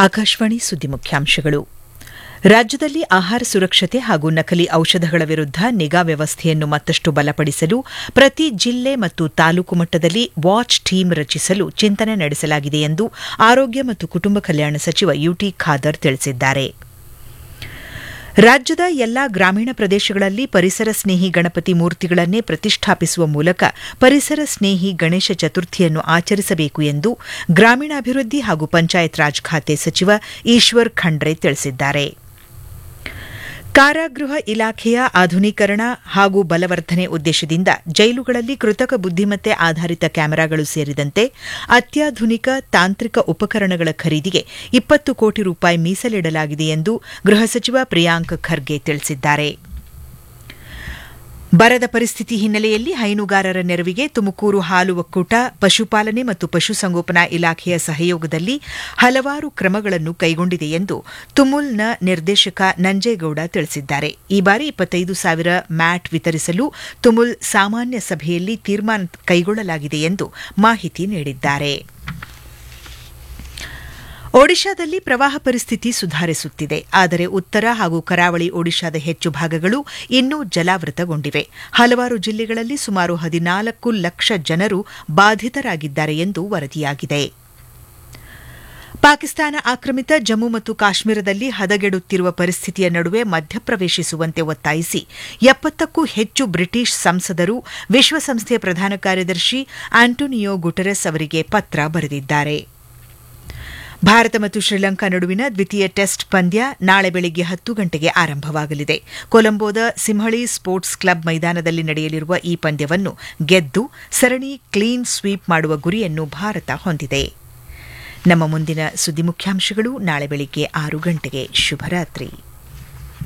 ಆಕಾಶವಾಣಿ ಸುದ್ದಿ ಮುಖ್ಯಾಂಶಗಳು ರಾಜ್ಯದಲ್ಲಿ ಆಹಾರ ಸುರಕ್ಷತೆ ಹಾಗೂ ನಕಲಿ ಔಷಧಗಳ ವಿರುದ್ಧ ನಿಗಾ ವ್ಯವಸ್ಥೆಯನ್ನು ಮತ್ತಷ್ಟು ಬಲಪಡಿಸಲು ಪ್ರತಿ ಜಿಲ್ಲೆ ಮತ್ತು ತಾಲೂಕು ಮಟ್ಟದಲ್ಲಿ ವಾಚ್ ಟೀಮ್ ರಚಿಸಲು ಚಿಂತನೆ ನಡೆಸಲಾಗಿದೆ ಎಂದು ಆರೋಗ್ಯ ಮತ್ತು ಕುಟುಂಬ ಕಲ್ಯಾಣ ಸಚಿವ ಯುಟಿ ಖಾದರ್ ತಿಳಿಸಿದ್ದಾರೆ ರಾಜ್ಯದ ಎಲ್ಲಾ ಗ್ರಾಮೀಣ ಪ್ರದೇಶಗಳಲ್ಲಿ ಪರಿಸರ ಸ್ನೇಹಿ ಗಣಪತಿ ಮೂರ್ತಿಗಳನ್ನೇ ಪ್ರತಿಷ್ಠಾಪಿಸುವ ಮೂಲಕ ಪರಿಸರ ಸ್ನೇಹಿ ಗಣೇಶ ಚತುರ್ಥಿಯನ್ನು ಆಚರಿಸಬೇಕು ಎಂದು ಗ್ರಾಮೀಣಾಭಿವೃದ್ಧಿ ಹಾಗೂ ಪಂಚಾಯತ್ ರಾಜ್ ಖಾತೆ ಸಚಿವ ಈಶ್ವರ್ ಖಂಡ್ರೆ ತಿಳಿಸಿದ್ದಾರೆ ಕಾರಾಗೃಹ ಇಲಾಖೆಯ ಆಧುನೀಕರಣ ಹಾಗೂ ಬಲವರ್ಧನೆ ಉದ್ದೇಶದಿಂದ ಜೈಲುಗಳಲ್ಲಿ ಕೃತಕ ಬುದ್ದಿಮತ್ತೆ ಆಧಾರಿತ ಕ್ಯಾಮೆರಾಗಳು ಸೇರಿದಂತೆ ಅತ್ಯಾಧುನಿಕ ತಾಂತ್ರಿಕ ಉಪಕರಣಗಳ ಖರೀದಿಗೆ ಇಪ್ಪತ್ತು ಕೋಟಿ ರೂಪಾಯಿ ಮೀಸಲಿಡಲಾಗಿದೆ ಎಂದು ಗೃಹ ಸಚಿವ ಪ್ರಿಯಾಂಕ್ ಖರ್ಗೆ ತಿಳಿಸಿದ್ದಾರೆ ಬರದ ಪರಿಸ್ಥಿತಿ ಹಿನ್ನೆಲೆಯಲ್ಲಿ ಹೈನುಗಾರರ ನೆರವಿಗೆ ತುಮಕೂರು ಹಾಲು ಒಕ್ಕೂಟ ಪಶುಪಾಲನೆ ಮತ್ತು ಪಶುಸಂಗೋಪನಾ ಇಲಾಖೆಯ ಸಹಯೋಗದಲ್ಲಿ ಹಲವಾರು ಕ್ರಮಗಳನ್ನು ಕೈಗೊಂಡಿದೆ ಎಂದು ತುಮುಲ್ನ ನಿರ್ದೇಶಕ ನಂಜೇಗೌಡ ತಿಳಿಸಿದ್ದಾರೆ ಈ ಬಾರಿ ಇಪ್ಪತ್ತೈದು ಸಾವಿರ ಮ್ಯಾಟ್ ವಿತರಿಸಲು ತುಮುಲ್ ಸಾಮಾನ್ಯ ಸಭೆಯಲ್ಲಿ ತೀರ್ಮಾನ ಕೈಗೊಳ್ಳಲಾಗಿದೆ ಎಂದು ಮಾಹಿತಿ ನೀಡಿದ್ದಾರೆ ಒಡಿಶಾದಲ್ಲಿ ಪ್ರವಾಹ ಪರಿಸ್ಥಿತಿ ಸುಧಾರಿಸುತ್ತಿದೆ ಆದರೆ ಉತ್ತರ ಹಾಗೂ ಕರಾವಳಿ ಒಡಿಶಾದ ಹೆಚ್ಚು ಭಾಗಗಳು ಇನ್ನೂ ಜಲಾವೃತಗೊಂಡಿವೆ ಹಲವಾರು ಜಿಲ್ಲೆಗಳಲ್ಲಿ ಸುಮಾರು ಹದಿನಾಲ್ಕು ಲಕ್ಷ ಜನರು ಬಾಧಿತರಾಗಿದ್ದಾರೆ ಎಂದು ವರದಿಯಾಗಿದೆ ಪಾಕಿಸ್ತಾನ ಆಕ್ರಮಿತ ಜಮ್ಮು ಮತ್ತು ಕಾಶ್ಮೀರದಲ್ಲಿ ಹದಗೆಡುತ್ತಿರುವ ಪರಿಸ್ಥಿತಿಯ ನಡುವೆ ಮಧ್ಯಪ್ರವೇಶಿಸುವಂತೆ ಒತ್ತಾಯಿಸಿ ಎಪ್ಪತ್ತಕ್ಕೂ ಹೆಚ್ಚು ಬ್ರಿಟಿಷ್ ಸಂಸದರು ವಿಶ್ವಸಂಸ್ಥೆಯ ಪ್ರಧಾನ ಕಾರ್ಯದರ್ಶಿ ಆಂಟೋನಿಯೋ ಗುಟೆರೆಸ್ ಅವರಿಗೆ ಪತ್ರ ಬರೆದಿದ್ದಾರೆ ಭಾರತ ಮತ್ತು ಶ್ರೀಲಂಕಾ ನಡುವಿನ ದ್ವಿತೀಯ ಟೆಸ್ಟ್ ಪಂದ್ಯ ನಾಳೆ ಬೆಳಗ್ಗೆ ಹತ್ತು ಗಂಟೆಗೆ ಆರಂಭವಾಗಲಿದೆ ಕೊಲಂಬೋದ ಸಿಂಹಳಿ ಸ್ಪೋರ್ಟ್ಸ್ ಕ್ಲಬ್ ಮೈದಾನದಲ್ಲಿ ನಡೆಯಲಿರುವ ಈ ಪಂದ್ಯವನ್ನು ಗೆದ್ದು ಸರಣಿ ಕ್ಲೀನ್ ಸ್ವೀಪ್ ಮಾಡುವ ಗುರಿಯನ್ನು ಭಾರತ ಹೊಂದಿದೆ ನಮ್ಮ ಮುಂದಿನ ಸುದ್ದಿ ಮುಖ್ಯಾಂಶಗಳು ನಾಳೆ ಬೆಳಗ್ಗೆ ಆರು ಗಂಟೆಗೆ ಶುಭರಾತ್ರಿ